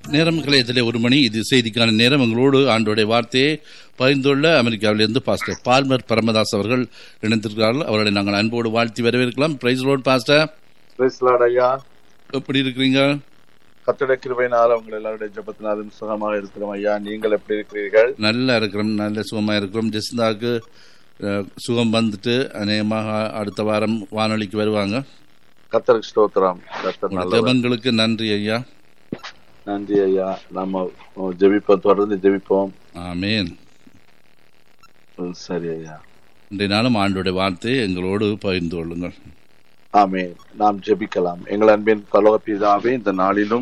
நேரம் கலையத்திலே ஒரு மணி இது செய்திக்கான நேரம் எங்களோடு ஆண்டோடைய வார்த்தையை பகிர்ந்துள்ள அமெரிக்காவிலிருந்து பாஸ்டர் பார்மர் பரமதாஸ் அவர்கள் இணைந்திருக்கிறார்கள் அவர்களை நாங்கள் அன்போடு வாழ்த்தி வரவேற்கலாம் praise lord pastor praise lord ஐயா எப்படி இருக்கிறீங்க கத்தட கிருபையினால் உங்கள் எல்லாருடைய ஜபத்தினாலும் சுகமாக இருக்கிறோம் ஐயா நீங்கள் எப்படி இருக்கிறீர்கள் நல்லா இருக்கிறோம் நல்ல சுகமா இருக்கிறோம் ஜெஸ்தாக்கு அஹ், சுகம் வந்துட்டு அநேகமாக அடுத்த வாரம் வானொலிக்கு வருவாங்க கத்தருக்கு ஸ்தோத்திரம் கத்தர் உங்களுடைய நல்லவர் ஜெபங்களுக்கு நன்றி ஐயா நன்றி ஐயா நாம ஜெபிப்போம் தொடர்ந்து ஜெபிப்போம் ஆமேன் ம், சரி ஐயா இன்றைய நாளும் ஆண்டோடைய வார்த்தையை எங்களோடு பகிர்ந்து கொள்ளுங்கள் ஆமென் நாம் ஜெபிக்கலாம் எங்கள் அன்பின் பரலோக பிதாவே இந்த நாளிலும்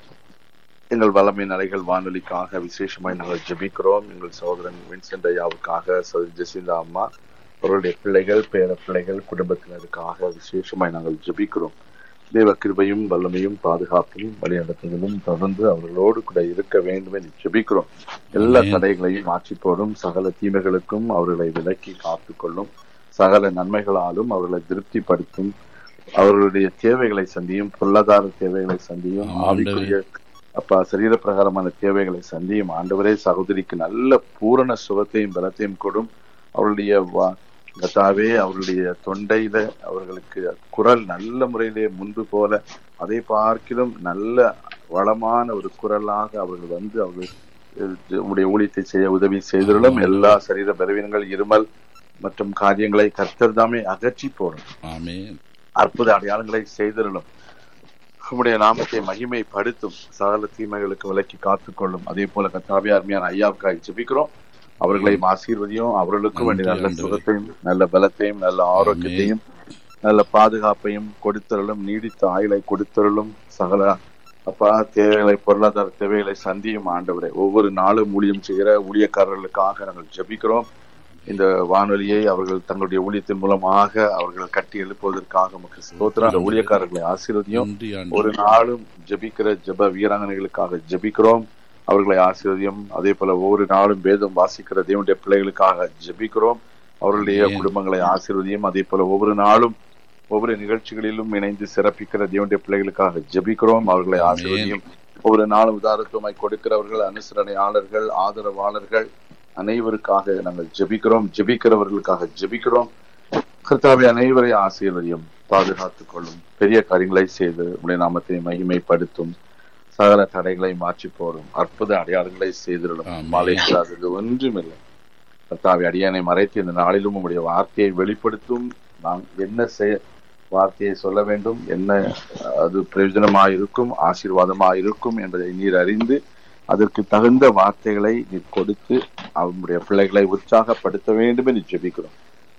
எங்கள் வல்லமை நலைகள் வானொலிக்காக விசேஷமாய் நாங்கள் ஜெபிக்கிறோம் எங்கள் சகோதரன் வின்சென்ட் ஐயாவுக்காக சகோதரி ஜெசிந்தா அம்மா அவர்களுடைய பிள்ளைகள் பேர பிள்ளைகள் குடும்பத்தினருக்காக விசேஷமாய் நாங்கள் ஜெபிக்கிறோம் தேவ கிருபையும் வல்லமையும் பாதுகாப்பையும் வழிநடத்துதலும் தொடர்ந்து அவர்களோடு கூட இருக்க வேண்டும் என்று ஜெபிக்கிறோம் எல்லா ஆமென். தடைகளையும் மாற்றி போடும் சகல தீமைகளுக்கும் அவர்களை விலக்கி காத்துக்கொள்ளும் சகல நன்மைகளாலும் அவர்களை திருப்திப்படுத்தும் அவர்களுடைய தேவைகளை சந்தியும் பொருளாதார தேவைகளை சந்தியும் ஆமாம், ஆவிக்குரிய அப்பா சரீர பிரகாரமான தேவைகளை சந்தியும் ஆண்டவரே சகோதரிக்கு நல்ல பூரண சுகத்தையும் பலத்தையும் கொடும் அவருடைய வா- கர்த்தாவே அவருடைய தொண்டையில அவர்களுக்கு குரல் நல்ல முறையிலே முன்பு போல அதை பார்க்கிலும் நல்ல வளமான ஒரு குரலாக அவர்கள் வந்து அவர்கள் அஹ், உடைய ஊழியத்தை செய்ய உதவி செய்திருளும் எல்லா சரீர பலவீனங்கள் இருமல் மற்றும் காரியங்களை கர்த்தர் தாமே அகற்றி போடும் ஆமேன் அற்புத அடையாளங்களை செய்திருளும் உம்முடைய நாமத்தை மகிமைப்படுத்தும் சகல தீமைகளுக்கு விலக்கி காத்துக்கொள்ளும் அதே போல கத்தாவே அருமையான ஐயாவுக்காக ஜெபிக்கிறோம் அவர்களையும் ஆசீர்வதியும் அவர்களுக்கும் வேண்டிய நல்ல நன்றி, சுகத்தையும் நல்ல பலத்தையும் நல்ல ஆரோக்கியத்தையும் நல்ல பாதுகாப்பையும் கொடுத்தருளும் நீடித்த ஆயுளை கொடுத்தருளும் சகல அப்பா தேவைகளை பொருளாதார தேவைகளை சந்தியும் ஆண்டவரே ஒவ்வொரு நாளும் ஊழியம் செய்கிற ஊழியக்காரர்களுக்காக நாங்கள் ஜெபிக்கிறோம் இந்த வானொலியை அவர்கள் தங்களுடைய ஊழியத்தின் மூலமாக அவர்கள் கட்டி எழுப்புவதற்காக நமக்கு ஸ்தோத்திரம் அந்த ஊழியக்காரர்களை ஆசீர்வதியும் நன்றி ஒரு ஆண்டு நாளும் ஜெபிக்கிற ஜெப வீராங்கனைகளுக்காக ஜெபிக்கிறோம் அவர்களை ஆசீர்வதியும் அதே போல ஒவ்வொரு நாளும் வேதம் வாசிக்கிற தேவனுடைய பிள்ளைகளுக்காக ஜெபிக்கிறோம் அவர்களுடைய ஆமென். குடும்பங்களை ஆசீர்வதியும் அதே போல ஒவ்வொரு நாளும் ஒவ்வொரு நிகழ்ச்சிகளிலும் இணைந்து சிறப்பிக்கிற தேவனுடைய பிள்ளைகளுக்காக ஜெபிக்கிறோம் அவர்களை ஆமென். ஆசீர்வதியும் ஒவ்வொரு நாளும் உதாரத்துவமாய் கொடுக்கிறவர்கள் அனுசரணையாளர்கள் ஆதரவாளர்கள் அனைவருக்காக நாங்கள் ஜெபிக்கிறோம் ஜெபிக்கிறவர்களுக்காக ஜெபிக்கிறோம் கர்த்தாவை அனைவரை ஆசீர்வதியும் பாதுகாத்துக் கொள்ளும் பெரிய காரியங்களை செய்து உடைய நாமத்தை மகிமைப்படுத்தும் சகல தடைகளை மாற்றி போடும் அற்புத அடையாளங்களை செய்திருடும் ஆமென். மலைக்காதது ஒன்றுமில்லை கர்த்தாவை அடியானை மறைத்து இந்த நாளிலும் உங்களுடைய வார்த்தையை வெளிப்படுத்தும் நாம் என்ன செய வார்த்தையை சொல்ல வேண்டும் என்ன அது பிரயோஜனமாக இருக்கும் ஆசீர்வாதமாக இருக்கும் என்பதை நீர் அறிந்து அதற்கு தகுந்த வார்த்தைகளை நீர் கொடுத்து அவனுடைய பிள்ளைகளை உற்சாகப்படுத்த வேண்டும் என்று ஜெபிக்கிறோம்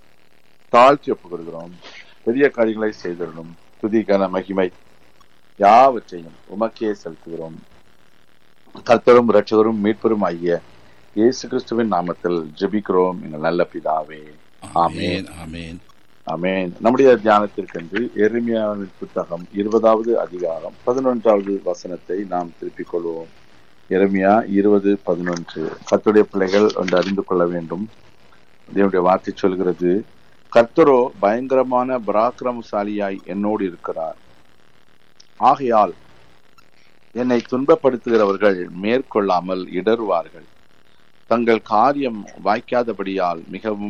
தாழ்த்தி ஒப்புக் கொடுக்கிறோம் பெரிய காரியங்களை செய்திடணும் துதிக்கான மகிமை யாவற்றையும் உமக்கே செலுத்துகிறோம் கர்த்தரும் இரட்சகரும் மீட்பரும் ஆகிய இயேசு கிறிஸ்துவின் நாமத்தில் ஜெபிக்கிறோம் எங்கள் நல்ல பிதாவே ஆமேன் ஆமேன் ஆமென் நம்முடைய தியானத்திற்கென்று எருமியாவின் புத்தகம் இருபதாவது அதிகாரம் பதினொன்றாவது வசனத்தை நாம் திருப்பிக் கொள்வோம் எருமியா இருபது பதினொன்று கர்த்தருடைய பிள்ளைகள் ஒன்று அறிந்து கொள்ள வேண்டும் தேவனுடைய வார்த்தை சொல்கிறது கர்த்தரோ பயங்கரமான பராக்கிரமசாலியாய் என்னோடு இருக்கிறார் ஆகையால் என்னை துன்பப்படுத்துகிறவர்கள் மேற்கொள்ளாமல் இடறுவார்கள் தங்கள் காரியம் வாய்க்காதபடியால் மிகவும்